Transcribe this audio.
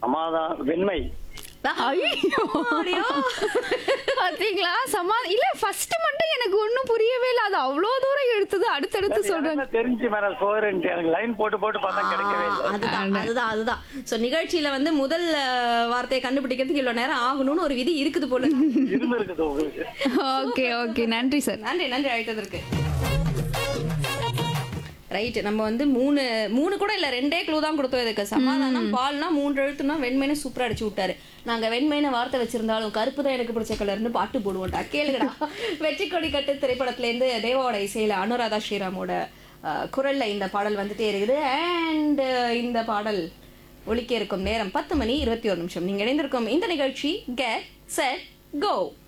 சமாதான வெண்மை ஐயோ பாத்தீங்களா சமா இல்ல ஃபர்ஸ்ட் மட்டும் எனக்கு ஒண்ணும் புரியவே இல்ல அது அவ்வளவு தூரம் எடுத்தது அடுத்தடுத்து சொல்றாங்க எனக்கு தெரிஞ்சு மேடம் சோறுன்ட்டு எனக்கு லைன் போட்டு போட்டு பார்த்தா கிடைக்கவே இல்லை அதுதான் அதுதான் அதுதான் சோ நிகழ்ச்சியில வந்து முதல் அஹ், வார்த்தையை கண்டுபிடிக்கிறதுக்கு இவ்வளவு நேரம் ஆகணும்னு ஒரு விதி இருக்குது போல இருந்திருக்குது உங்களுக்கு ஓகே ஓகே நன்றி சார் நன்றி நன்றி அழைத்ததற்கு ரைட் நம்ம வந்து மூணு மூணு கூட இல்ல ரெண்டே க்ளூ தான் கொடுத்தோம் இதுக்கு சமாதானம் பால்னா மூன்று எழுத்துனா வெண்மைன்னு சூப்பரா அடிச்சு விட்டாரு நாங்க வெண்மைன்னு வார்த்தை வச்சிருந்தாலும் கருப்பு தான் எனக்கு பிடிச்ச கலர்னு பாட்டு போடுவோம்டா கேளுங்கடா வெற்றி கொடி கட்டு திரைப்படத்துல இருந்து தேவாவோட இசையில அனுராதா ஸ்ரீராமோட அஹ், குரல்ல இந்த பாடல் வந்துட்டே இருக்குது அண்ட் இந்த பாடல் ஒலிக்க இருக்கும் நேரம் பத்து மணி இருபத்தி ஒரு நிமிஷம் நீங்க இணைந்திருக்கும் இந்த நிகழ்ச்சி கெட் செட் கோ